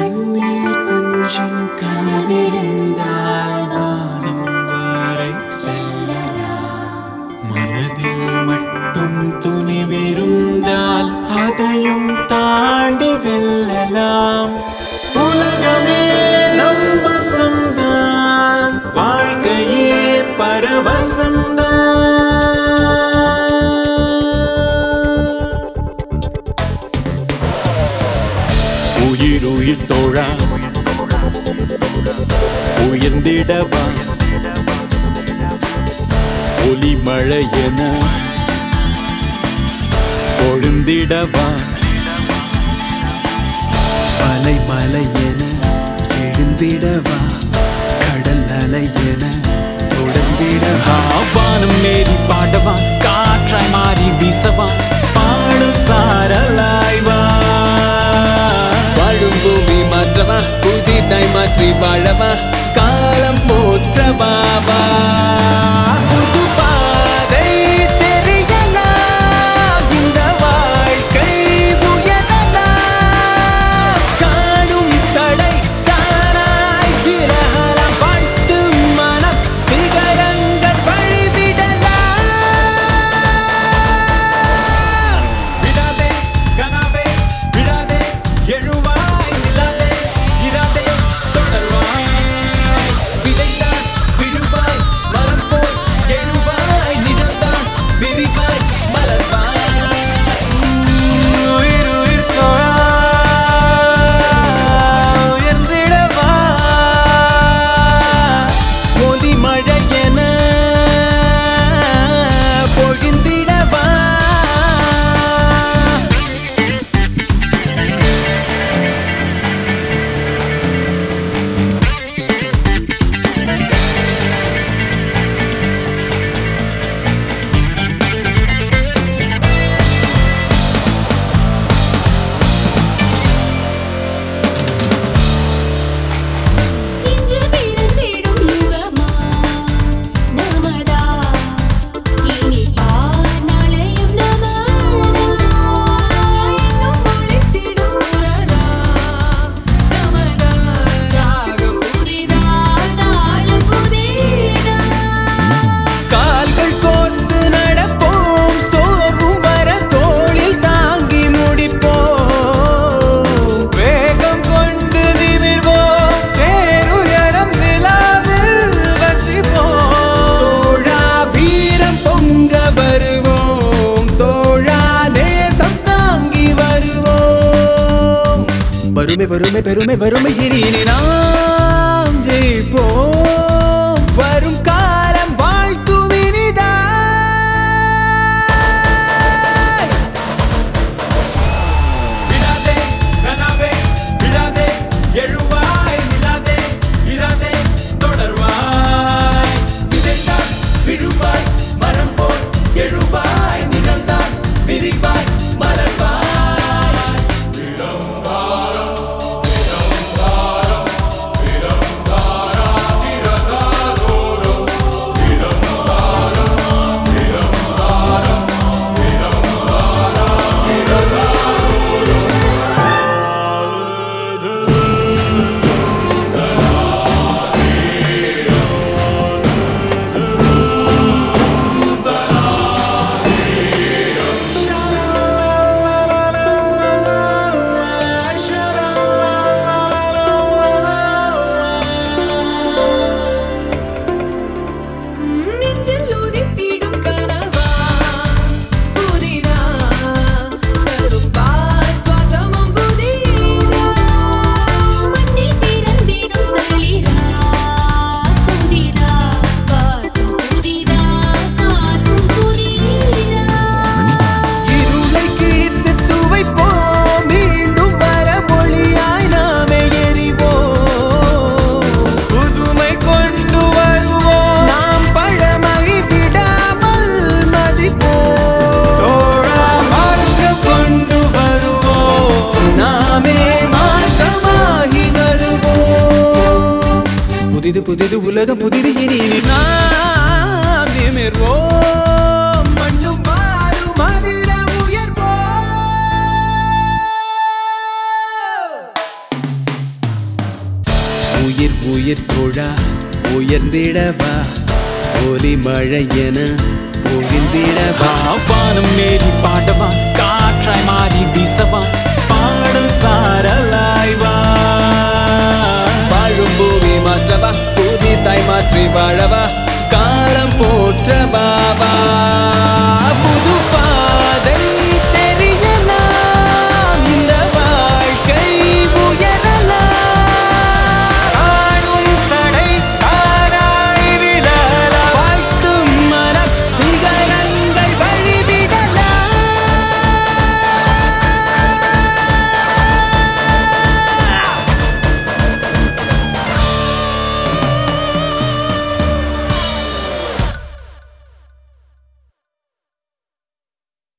கண்ணில் கொஞ்சம் கனவிருந்தால் வானம் வரை செல்லலாம் மனதில் மட்டும் துணிவிருந்தால் அதையும் தாண்டி வெல்லலாம் உலகமே நம் வசம்தான் வாழ்க்கையே பரவசம்தான் உயிர் உயிர் தோழா உயர்ந்திடவா ஒலி மழை என பொழுந்திடவா மலை மலை என எழுந்திடவா கடல் அலை என தொடர்ந்திடவா வானம் மேறி பாடவா காற்றாய் மாறி வீசவா பாடல் சாரலாய் வா வாழும் பூமி மாற்றவா புதிதாய் மாற்றி வாழவா காலம் போற்றவாவா புது பாதை தெரியலாம் இந்த வாழ்க்கை உயரலாம் காணும் தடை தானாய் விலகலாம் வாழ்த்து மனம் சிகரங்கள் வழிவிடலாம் விடாதே கனாவே விடாதே எழுவாய் நிலாதே இராதே தொடர்வாய் விதைத்தான் விழுவாய் மரம் போல் எழுவாய் நிழல்தான் விரிவாய் மலர்வாய் உயிர் உயிர் தோழா உயர்ந்திடவா ஒலி மழை என பொழிந்திடவா இன்று பிறந்திடும் யுகமா நமதா இனி பார் நாளையும் நமதா எங்கும் ஒலித்திடும் குரலா நமதா ராகம் புதிதா தாளம் புதிதா கால்கள் கோர்த்து நடப்போம் சோர்வும் வர தோளில் தாங்கி முடிப்போம் வேகம் கொண்டு நிமிர்வோம் சேருயரம் நிலாவில் வசிப்போம் தோழா வீரம் பொங்க வருவோம் தோழா தேசம் தாங்கி வருவோம் வறுமை வறுமை பெருமை வறுமை இனி இனி நாம் ஜெயிப்போம் வரும் காலம் வாழ்த்தும் இனிதாய் விடாதே கனாவே விடாதே எழுவாய் நிலாதே இராதே தொடர்வாய் விதைத்தான் விழுவாய் மரம் போல் எழுவாய் நிழல்தான் விரிவாய் மலர்வாய் நெஞ்சில் உதித்திடும் கனவா புதிதா தரும் பால் சுவாசமும் புதிதா மண்ணில் பிறந்திடும் தளிரா புதிதா வாசம் புதிதா காற்றும் புதிதா இருளை கிழித்து துவைப்போம் மீண்டும் வர மொழியாய் நாமே எறிவோம் புதுமை கொண்டு வருவோம் நாம் பழமை விடாமல் மதிப்போம் தோழா மாற்றம் கொண்டு வருவோம் நாமே மாற்றமாகி வருவோம் புதிது புதிது உலகம் புதிது இனி இனி நாம் நிமிர்வோம் மண்ணும் மாறும் அதிர உயர்வோம் உயிர் தோழா உயர்ந்திடவா ஒலி மழை என பொழிந்திடவா வானம் மேரி பாடவா காற்றாய் மாறி வீசவா பாடல் சாரலாய் வா வாழும் பூமி மாற்றவா புதி தாய் மாற்றி வாழவா காலம் போற்றவா வா